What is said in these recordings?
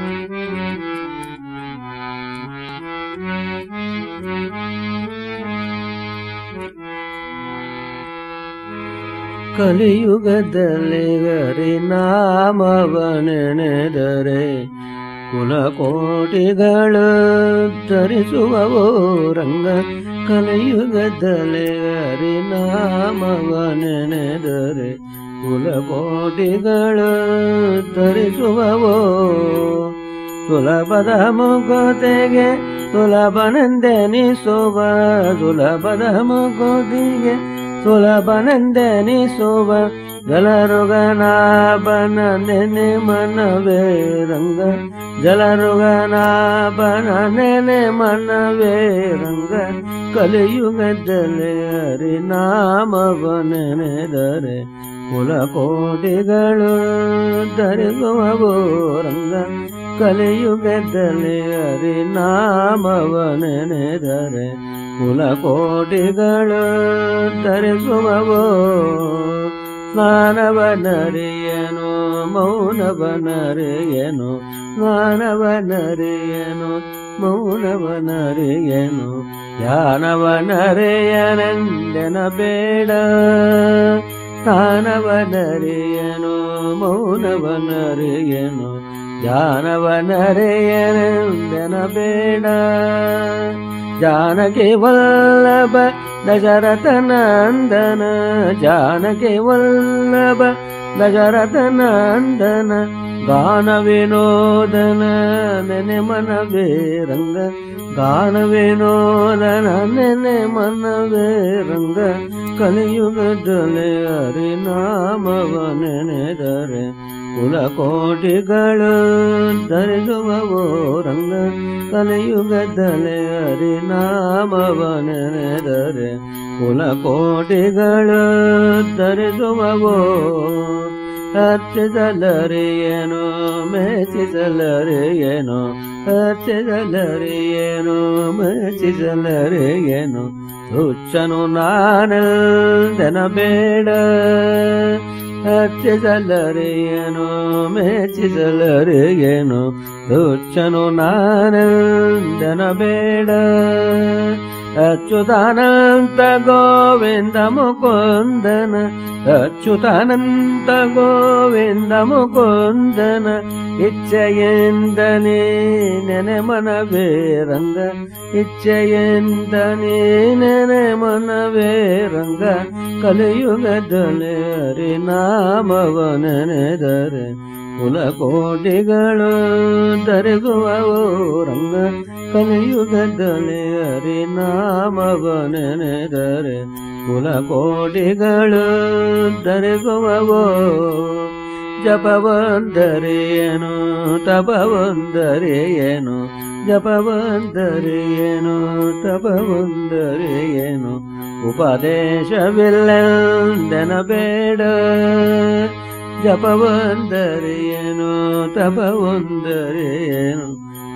ಕಲಿಯುಗದಲ್ಲಿ ಹರಿನಾಮವನೆನೆದರೆ ಕುಲಕೋಟಿಗಳು ಧರಿಸುವವೋ ರಂಗ ಕಲಿಯುಗದಲ್ಲಿ ಹರಿನಾಮವನೆನೆದರೆ ಕುಲಕೋಟಿಗಳು ಧರಿಸುವವೋ ಸುಲಭದ ಮುಗೋತೆಗೆ ಸುಲಭನೆಂದೆನಿಸುವ ಸುಲಭದ ಮುಗೋದಿಗೆ ಸುಲಭನೆಂದೆನಿಸುವ ಜಲರುಗನಾಭನ ನೆನೆ ಮನವೇ ರಂಗ ಜಲರುಗನಾಭನ ನೆನೆ ಮನವೇ ರಂಗ ಕಲಿಯುಗದಲ್ಲಿ ಹರಿನಾಮವನೆನೆದರೆ ಕುಲಕೋಟಿಗಳು ಧರಿಸುವವೋ ರಂಗ ಕಲಿಯುಗದಲ್ಲಿ ಹರಿನಾಮವನೆನೆದರೆ ಕುಲಕೋಟಿಗಳು ಧರಿಸುವವೋ ಸ್ನಾನವನರಿಯನು ಮೌನವನರಿಯನು ಸ್ನಾನವನರಿಯನು ಮೌನವನರಿಯನು ಧ್ಯಾನವನರೆಯನೆಂದೆನ ಬೇಡ ಸ್ಥಾನವನರಿಯನು ಮೌನವನರಿಯನು ಧ್ಯಾನವನರೆಯನೆಂದೆನ ಬೇಡ ಜಾನಕಿ ವಲ್ಲಭ ದಶರಥ ನಂದನ ಜಾನಕಿ ವಲ್ಲಭ ದಶರಥ ನಂದನ ಗಾನ ವಿನೋದನ ನೆನೆ ಮನವೇ ರಂಗ ಗಾನ ವಿನೋದನ ನೆನೆ ಮನವೇ ರಂಗ ಕಲಿಯುಗದಲ್ಲಿ ಹರಿನಾಮವ ನೆನೆದರೆ ಕುಲಕೋಟಿಗಳು ಧರಿಸುವವೋ ರಂಗ ಕಲಿಯುಗದಲ್ಲಿ ಹರಿನಾಮವ ನೆನೆದರೆ ಕುಲಕೋಟಿಗಳು ಧರಿಸುವವೋ ಹರ್ಚಿಸಲರಿಯೇನು ಮೆಚ್ಚಿಸಲರಿಯೇನು ಹರ್ಚಿಸಲರಿಯೇನು ಮೆಚ್ಚಿಸಲರಿಯೇನು ಹುಚ್ಚನು ನಾನೆಲ್ದನ ಬೇಡ ಹರ್ಚಿಸಲರಿಯೇನು ಮೆಚ್ಚಿಸಲರಿಯೇನು ಹುಚ್ಚನು ನಾನೆಲ್ದನ ಬೇಡ ಅಚ್ಯುತಾನಂತ ಗೋವಿಂದ ಮುಕುಂದನ ಅಚ್ಯುತಾನಂತ ಗೋವಿಂದ ಮುಕುಂದನ ಇಚ್ಛೆಯಿಂದನೇ ನೆನೆ ಮನವೇ ರಂಗ ಇಚ್ಛೆಯಿಂದನೇ ನೆನೆ ಮನವೇ ರಂಗ ಕಲಿಯುಗದಲ್ಲಿ ಹರಿನಾಮವ ನೆನೆದರೆ ಕುಲಕೋಟಿಗಳು ಧರಿಸುವವೋ ರಂಗ ಕಲಿಯುಗದಲ್ಲಿ ಹರಿನಾಮವ ನೆನೆದರೆ ಕುಲಕೋಟಿಗಳು ಧರಿಸುವವೋ ಜಪವಂದರೇನು ತಪವಂದರೇನು ಜಪವಂದರೇನು ತಪವಂದರೇನು ಉಪದೇಶವಿಲ್ಲೆಂದನ ಬೇಡ ಜಪವಂದರೇನು ತಪವಂದರೇನು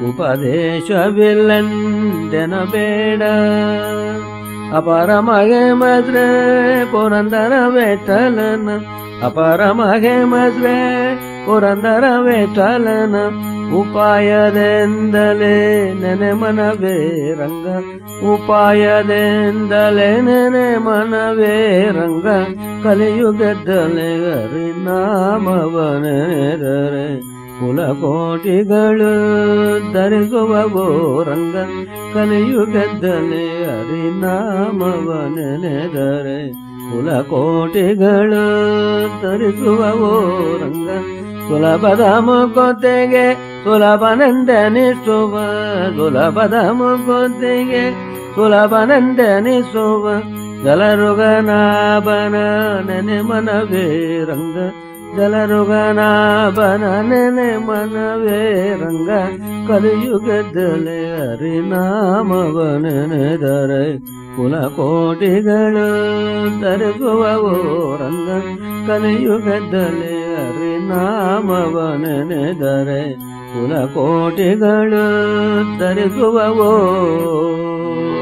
ಉಪದೇಶವಿಲ್ಲೆಂದನ ಬೇಡ ಅಪರ ಮಗೆ ಮದ್ರೆ ಪುರಂದರ ವೇಟಲನ ಅಪರ ಮಗೆ ಮದ್ರೆ ಪುರಂದರ ವೇಟಲನ ಉಪಾಯದಿಂದಲೇ ನೆನೆ ಮನವೇ ರಂಗ ಉಪಾಯದಿಂದಲೇ ನೆನೆ ಮನವೇ ರಂಗ ಕಲಿಯುಗದಲೆ ಹರಿನಾಮವ ನೆನೆದರೆ ಕುಲಕೋಟಿಗಳು ಧರಿಸುವವೋ ರಂಗ ಕಲಿಯುಗದಲ್ಲಿ ಹರಿನಾಮವ ನೆನೆದರೆ ಕುಲಕೋಟಿಗಳು ಧರಿಸುವವೋ ರಂಗ ಸುಲಭದ ಮುಖತೆಗೆ ಸುಲಭನೆಂದೆನಿಸುವ ಸುಲಭದ ಮುಖತೆಗೆ ಸುಲಭನೆಂದೆನಿಸುವ ಜಲರುಗನಾಭನ ನೆನೆ ಮನವೇ ರಂಗ ಜಲರುಗನಾಭನ ನೆನೆ ಮನವೇ ರಂಗ ಕಲಿಯುಗದಲ್ಲಿ ಹರಿನಾಮವ ನೆನೆದರೆ ಕುಲಕೋಟಿಗಳು ಧರಿಸುವವೋ ರಂಗ ಕಲಿಯುಗದಲ್ಲಿ ಹರಿನಾಮವ ನೆನೆದರೆ ಕುಲಕೋಟಿಗಳು ಧರಿಸುವವೋ